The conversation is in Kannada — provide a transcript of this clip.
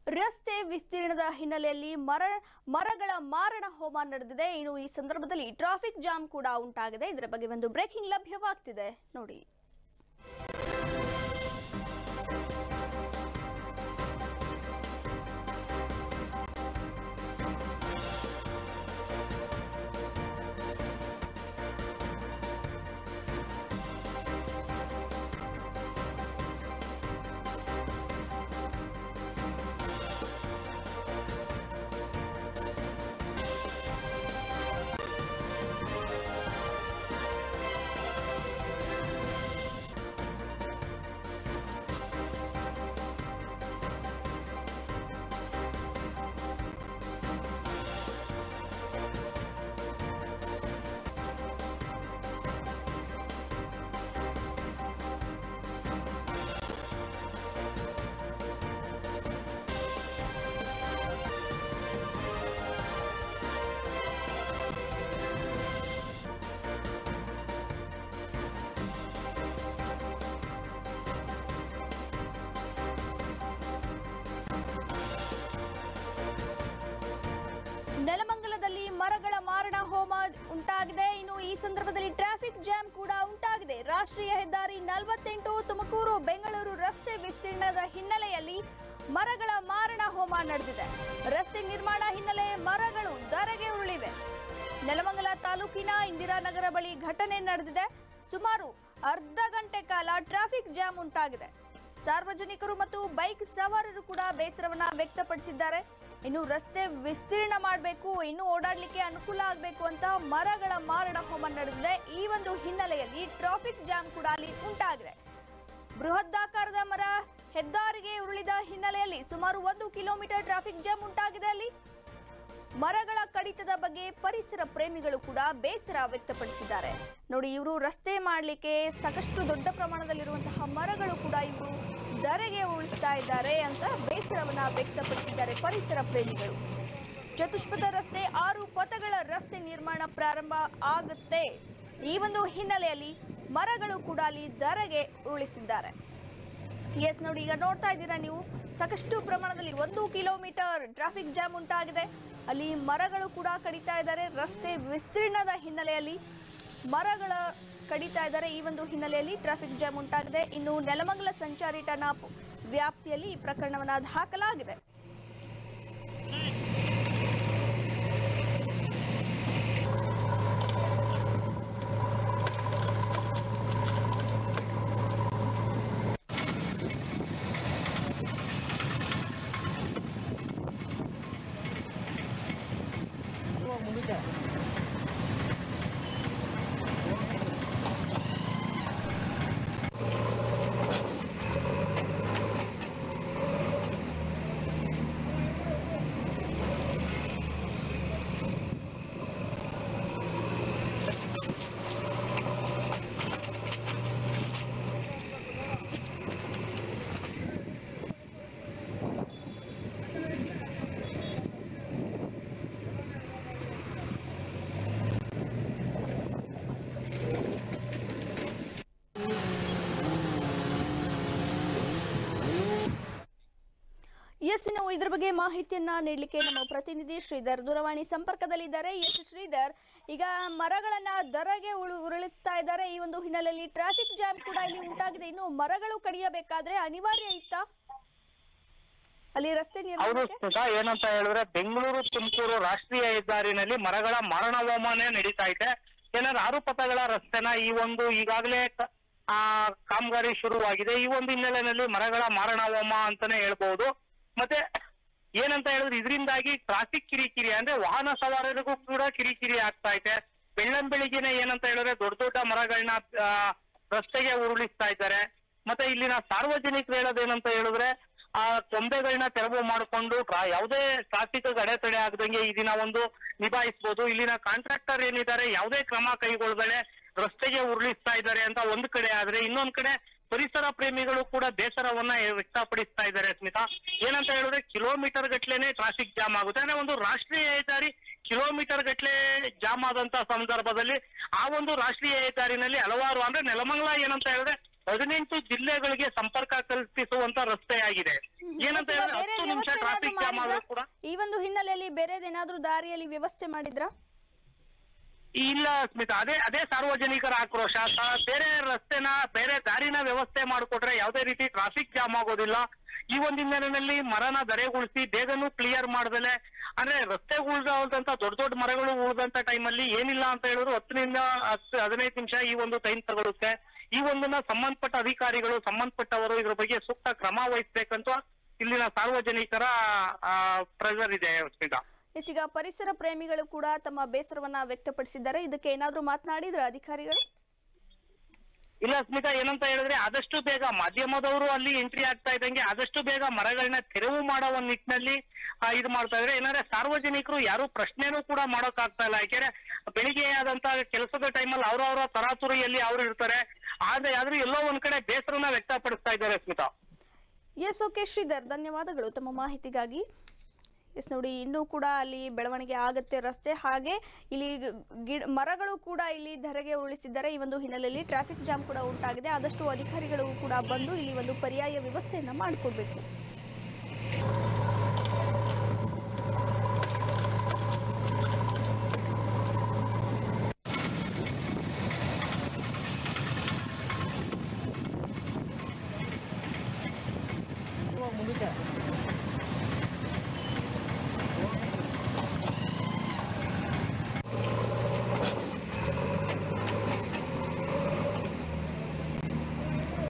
ರಸ್ತೆ ವಿಸ್ತೀರ್ಣದ ಹಿನ್ನೆಲೆಯಲ್ಲಿ ಮರ ಮರಗಳ ಮಾರಣ ಹೋಮ ನಡೆದಿದೆ ಇನ್ನು ಈ ಸಂದರ್ಭದಲ್ಲಿ ಟ್ರಾಫಿಕ್ ಜಾಮ್ ಕೂಡ ಉಂಟಾಗಿದೆ ಇದರ ಬಗ್ಗೆ ಒಂದು ಬ್ರೇಕಿಂಗ್ ಲಭ್ಯವಾಗ್ತಿದೆ ನೋಡಿ ನೆಲಮಂಗಲದಲ್ಲಿ ಮರಗಳ ಮಾರಣ ಹೋಮ ಉಂಟಾಗಿದೆ ಇನ್ನು ಈ ಸಂದರ್ಭದಲ್ಲಿ ಟ್ರಾಫಿಕ್ ಜಾಮ್ ಕೂಡ ಉಂಟಾಗಿದೆ ರಾಷ್ಟ್ರೀಯ ಹೆದ್ದಾರಿ ನಲವತ್ತೆಂಟು ತುಮಕೂರು ಬೆಂಗಳೂರು ರಸ್ತೆ ವಿಸ್ತೀರ್ಣದ ಹಿನ್ನೆಲೆಯಲ್ಲಿ ಮರಗಳ ಮಾರಣ ಹೋಮ ನಡೆದಿದೆ ರಸ್ತೆ ನಿರ್ಮಾಣ ಹಿನ್ನೆಲೆ ಮರಗಳು ಧರೆಗೆ ಉರುಳಿವೆ ನೆಲಮಂಗಲ ತಾಲೂಕಿನ ಇಂದಿರಾನಗರ ಬಳಿ ಘಟನೆ ನಡೆದಿದೆ ಸುಮಾರು ಅರ್ಧ ಗಂಟೆ ಕಾಲ ಟ್ರಾಫಿಕ್ ಜಾಮ್ ಉಂಟಾಗಿದೆ ಸಾರ್ವಜನಿಕರು ಮತ್ತು ಬೈಕ್ ಸವಾರರು ಕೂಡ ಬೇಸರವನ್ನ ವ್ಯಕ್ತಪಡಿಸಿದ್ದಾರೆ ಇನ್ನು ರಸ್ತೆ ವಿಸ್ತೀರ್ಣ ಮಾಡಬೇಕು ಇನ್ನು ಓಡಾಡ್ಲಿಕ್ಕೆ ಅನುಕೂಲ ಆಗಬೇಕು ಅಂತ ಮರಗಳ ಮಾರಣ ಹೋಮ ನಡೆದಿದೆ ಈ ಒಂದು ಹಿನ್ನೆಲೆಯಲ್ಲಿ ಟ್ರಾಫಿಕ್ ಜಾಮ್ ಕೂಡ ಅಲ್ಲಿ ಉಂಟಾಗಿದೆ ಬೃಹದಾಕಾರದ ಮರ ಹೆದ್ದಾರಿಗೆ ಉರುಳಿದ ಹಿನ್ನೆಲೆಯಲ್ಲಿ ಸುಮಾರು ಒಂದು ಕಿಲೋಮೀಟರ್ ಟ್ರಾಫಿಕ್ ಜಾಮ್ ಉಂಟಾಗಿದೆ ಅಲ್ಲಿ ಮರಗಳ ಕಡಿತದ ಬಗ್ಗೆ ಪರಿಸರ ಪ್ರೇಮಿಗಳು ಕೂಡ ಬೇಸರ ವ್ಯಕ್ತಪಡಿಸಿದ್ದಾರೆ ನೋಡಿ ಇವರು ರಸ್ತೆ ಮಾಡಲಿಕ್ಕೆ ಸಾಕಷ್ಟು ದೊಡ್ಡ ಪ್ರಮಾಣದಲ್ಲಿರುವಂತಹ ಮರಗಳು ಕೂಡ ಇವರು ಧರೆಗೆ ಉಳಿಸ್ತಾ ಇದ್ದಾರೆ ಅಂತ ಬೇಸರವನ್ನ ವ್ಯಕ್ತಪಡಿಸಿದ್ದಾರೆ ಪರಿಸರ ಪ್ರೇಮಿಗಳು ಚತುಷ್ಪಥ ರಸ್ತೆ ಆರು ಪಥಗಳ ರಸ್ತೆ ನಿರ್ಮಾಣ ಪ್ರಾರಂಭ ಆಗುತ್ತೆ ಈ ಒಂದು ಹಿನ್ನೆಲೆಯಲ್ಲಿ ಮರಗಳು ಕೂಡ ಅಲ್ಲಿ ಧರೆಗೆ ಉರುಳಿಸಿದ್ದಾರೆ ಎಸ್ ನೋಡಿ ಈಗ ನೋಡ್ತಾ ಇದ್ದೀರಾ ನೀವು ಸಾಕಷ್ಟು ಪ್ರಮಾಣದಲ್ಲಿ ಒಂದು ಕಿಲೋಮೀಟರ್ ಟ್ರಾಫಿಕ್ ಜಾಮ್ ಉಂಟಾಗಿದೆ ಅಲ್ಲಿ ಮರಗಳು ಕೂಡ ಕಡಿತಾ ಇದ್ದಾರೆ ರಸ್ತೆ ವಿಸ್ತೀರ್ಣದ ಹಿನ್ನೆಲೆಯಲ್ಲಿ ಮರಗಳ ಕಡಿತಾ ಇದ್ದಾರೆ ಈ ಒಂದು ಹಿನ್ನೆಲೆಯಲ್ಲಿ ಟ್ರಾಫಿಕ್ ಜಾಮ್ ಉಂಟಾಗಿದೆ ಇನ್ನು ನೆಲಮಂಗಲ ಸಂಚಾರಿ ಠಾಣಾ ಪ- ವ್ಯಾಪ್ತಿಯಲ್ಲಿ ಈ ಪ್ರಕರಣವನ್ನ ದಾಖಲಾಗಿದೆ ಎಸ್ ಇನ್ನು ಇದ್ರ ಬಗ್ಗೆ ಮಾಹಿತಿಯನ್ನ ನೀಡಲಿಕ್ಕೆ ನಮ್ಮ ಪ್ರತಿನಿಧಿ ಶ್ರೀಧರ್ ದೂರವಾಣಿ ಸಂಪರ್ಕದಲ್ಲಿದ್ದಾರೆ ಎಸ್ ಶ್ರೀಧರ್ ಈಗ ಮರಗಳನ್ನ ದರಗೆ ಉಳು- ಉರುಳಿಸ್ತಾ ಇದ್ದಾರೆ ಈ ಒಂದು ಹಿನ್ನೆಲೆಯಲ್ಲಿ ಟ್ರಾಫಿಕ್ ಜಾಮ್ ಕೂಡ ಇಲ್ಲಿ ಉಂಟಾಗಿದೆ ಇನ್ನು ಮರಗಳು ಕಡಿಯಬೇಕಾದ್ರೆ ಅನಿವಾರ್ಯ ಇತ್ತಾ ಅಲ್ಲಿ ರಸ್ತೆ ಹೌದು ನಿರ್ಮಾಣಕ್ಕೆ ಸ್ಮಿತಾ ಏನಂತ ಹೇಳಿದ್ರೆ ಬೆಂಗಳೂರು ತುಮಕೂರು ರಾಷ್ಟ್ರೀಯ ಹೆದ್ದಾರಿನಲ್ಲಿ ಮರಗಳ ಮಾರಣ ಹೋಮನೇ ನಡೀತಾ ಇದೆ ಏನಾದ್ರು ಆರು ಪಥಗಳ ರಸ್ತೆನ ಈ ಒಂದು ಈಗಾಗಲೇ ಕ- ಆ ಕಾಮಗಾರಿ ಶುರುವಾಗಿದೆ ಈ ಒಂದು ಹಿನ್ನೆಲೆಯಲ್ಲಿ ಮರಗಳ ಮಾರಣ ಹೋಮ ಅಂತಾನೆ ಹೇಳ್ಬಹುದು ಮತ್ತೆ ಏನಂತ ಹೇಳಿದ್ರೆ ಇದರಿಂದಾಗಿ ಟ್ರಾಫಿಕ್ ಕಿರಿಕಿರಿ ಅಂದ್ರೆ ವಾಹನ ಸವಾರರಿಗೂ ಕೂಡ ಕಿರಿಕಿರಿ ಆಗ್ತಾ ಇದೆ ಬೆಳ್ಳಂ ಬೆಳಿಗ್ಗೆನೆ ಏನಂತ ಹೇಳಿದ್ರೆ ದೊಡ್ಡ ದೊಡ್ಡ ಮರಗಳನ್ನ ಆ, ರಸ್ತೆಗೆ ಉರುಳಿಸ್ತಾ ಇದ್ದಾರೆ ಮತ್ತೆ ಇಲ್ಲಿನ ಸಾರ್ವಜನಿಕರು ಹೇಳೋದೇನಂತ ಹೇಳಿದ್ರೆ ಆ ಕೊಂಬೆಗಳನ್ನ ತೆರವು ಮಾಡಿಕೊಂಡು ಟ್ರಾ- ಯಾವುದೇ ಟ್ರಾಫಿಕ್ ಅಡೆತಡೆ ಆಗದಂಗೆ ಈ ದಿನ ಒಂದು ನಿಭಾಯಿಸಬಹುದು ಇಲ್ಲಿನ ಕಾಂಟ್ರಾಕ್ಟರ್ ಏನಿದ್ದಾರೆ ಯಾವುದೇ ಕ್ರಮ ಕೈಗೊಳ್ಳದಲೆ ರಸ್ತೆಗೆ ಉರುಳಿಸ್ತಾ ಇದ್ದಾರೆ ಅಂತ ಒಂದ್ ಕಡೆ ಆದ್ರೆ ಇನ್ನೊಂದ್ ಕಡೆ ಪರಿಸರ ಪ್ರೇಮಿಗಳು ಕೂಡ ಬೇಸರವನ್ನ ವ್ಯಕ್ತಪಡಿಸ್ತಾ ಇದ್ದಾರೆ ಸ್ಮಿತಾ ಏನಂತ ಹೇಳಿದ್ರೆ ಕಿಲೋಮೀಟರ್ ಗಟ್ಲೆನೆ ಟ್ರಾಫಿಕ್ ಜಾಮ್ ಆಗುತ್ತೆ ಅಂದ್ರೆ ಒಂದು ರಾಷ್ಟ್ರೀಯ ಹೆದ್ದಾರಿ ಕಿಲೋಮೀಟರ್ ಗಟ್ಲೆ ಜಾಮ್ ಆದಂತ ಸಂದರ್ಭದಲ್ಲಿ ಆ ಒಂದು ರಾಷ್ಟ್ರೀಯ ಹೆದ್ದಾರಿನಲ್ಲಿ ಹಲವಾರು ಅಂದ್ರೆ ನೆಲಮಂಗಲ ಏನಂತ ಹೇಳಿದ್ರೆ ಹದಿನೆಂಟು ಜಿಲ್ಲೆಗಳಿಗೆ ಸಂಪರ್ಕ ಕಲ್ಪಿಸುವಂತ ರಸ್ತೆ ಆಗಿದೆ ಏನಂತ ಈಗ ಹೇಳಿದ್ರೆ ಬೇರೆ ಹತ್ತು ನಿಮಿಷ ವ್ಯವಸ್ಥೆ ಏನಾದ್ರು ಟ್ರಾಫಿಕ್ ಜಾಮ್ ಆದ್ರೂ ಕೂಡ ಮಾಡಿದ್ರಾ? ಈ ಒಂದು ಹಿನ್ನೆಲೆಯಲ್ಲಿ ಬೇರೆದೇನಾದ್ರೂ ದಾರಿಯಲ್ಲಿ ವ್ಯವಸ್ಥೆ ಮಾಡಿದ್ರಾ ಇಲ್ಲ ಸ್ಮಿತಾ ಅದೇ ಅದೇ ಸಾರ್ವಜನಿಕರ ಆಕ್ರೋಶ ತ- ಬೇರೆ ರಸ್ತೆನ ಬೇರೆ ದಾರಿನ ವ್ಯವಸ್ಥೆ ಮಾಡಿಕೊಟ್ರೆ ಯಾವುದೇ ರೀತಿ ಟ್ರಾಫಿಕ್ ಜಾಮ್ ಆಗೋದಿಲ್ಲ ಈ ಒಂದು ಹಿನ್ನೆಲೆಯಲ್ಲಿ ಮರನ ಧರೆಗೊಳಿಸಿ ಬೇಗನೂ ಕ್ಲಿಯರ್ ಮಾಡ್ದಲೆ ಅಂದ್ರೆ ರಸ್ತೆ ಉಳಿದಂತ ದೊಡ್ಡ ದೊಡ್ಡ ಮರಗಳು ಉಳಿದಂತ ಟೈಮಲ್ಲಿ ಏನಿಲ್ಲ ಅಂತ ಹೇಳಿದ್ರು ಹತ್ತರಿಂದ ಹತ್ತು ಹದಿನೈದು ನಿಮಿಷ ಈ ಒಂದು ಟೈಮ್ ತಗೊಳುತ್ತೆ ಈ ಒಂದನ್ನ ಸಂಬಂಧಪಟ್ಟ ಅಧಿಕಾರಿಗಳು ಸಂಬಂಧಪಟ್ಟವರು ಇದ್ರ ಬಗ್ಗೆ ಸೂಕ್ತ ಕ್ರಮ ವಹಿಸ್ಬೇಕಂತ ಇಲ್ಲಿನ ಸಾರ್ವಜನಿಕರ ಪ್ರೆಷರ್ ಇದೆ ಸ್ಮಿತಾ ಎಸ್, ಈಗ ಪರಿಸರ ಪ್ರೇಮಿಗಳು ಕೂಡ ತಮ್ಮ ಬೇಸರವನ್ನ ವ್ಯಕ್ತಪಡಿಸಿದ್ದಾರೆ ಇದಕ್ಕೆ ಏನಾದ್ರೂ ಮಾತನಾಡಿದ್ರ ಅಧಿಕಾರಿಗಳು ಇಲ್ಲ ಸ್ಮಿತಾ ಏನಂತ ಹೇಳಿದ್ರೆ ಆದಷ್ಟು ಬೇಗ ಮಾಧ್ಯಮದವರು ಅಲ್ಲಿ ಎಂಟ್ರಿ ಆಗ್ತಾ ಇದ್ದಂಗೆ ಆದಷ್ಟು ಬೇಗ ಮರಗಳನ್ನ ತೆರವು ಮಾಡೋ ಒಂದ್ ನಿಟ್ಟಿನಲ್ಲಿ ಆ, ಇದು ಮಾಡ್ತಾ ಇದ್ರೆ ಏನಂದ್ರೆ ಸಾರ್ವಜನಿಕರು ಯಾರು ಪ್ರಶ್ನೆನೂ ಕೂಡ ಮಾಡೋಕ್ ಆಗ್ತಾ ಇಲ್ಲ ಯಾಕೆಂದ್ರೆ ಬೆಳಿಗ್ಗೆ ಆದಂತ ಕೆಲಸದ ಟೈಮಲ್ಲಿ ಅವ್ರವ್ರ ತರಾತುರಿಯಲ್ಲಿ ಅವ್ರು ಇರ್ತಾರೆ ಆದ್ರೆ ಆದ್ರೂ ಎಲ್ಲೋ ಒಂದ್ ಕಡೆ ಬೇಸರನ ವ್ಯಕ್ತಪಡಿಸ್ತಾ ಇದ್ದಾರೆ ಸ್ಮಿತಾ ಎಸ್ ಓಕೆ ಶ್ರೀಧರ್ ಧನ್ಯವಾದಗಳು ತಮ್ಮ ಮಾಹಿತಿಗಾಗಿ ಎಸ್ ನೋಡಿ ಇನ್ನೂ ಕೂಡ ಅಲ್ಲಿ ಬೆಳವಣಿಗೆ ಆಗತ್ತೆ ರಸ್ತೆ ಹಾಗೆ ಇಲ್ಲಿ ಗಿಡ ಮರಗಳು ಕೂಡ ಇಲ್ಲಿ ಧರೆಗೆ ಉರುಳಿಸಿದ್ದಾರೆ ಈ ಒಂದು ಹಿನ್ನೆಲೆಯಲ್ಲಿ ಟ್ರಾಫಿಕ್ ಜಾಮ್ ಕೂಡ ಉಂಟಾಗಿದೆ ಆದಷ್ಟು ಅಧಿಕಾರಿಗಳು ಕೂಡ ಬಂದು ಇಲ್ಲಿ ಒಂದು ಪರ್ಯಾಯ ವ್ಯವಸ್ಥೆಯನ್ನ ಮಾಡಿಕೊಡ್ಬೇಕು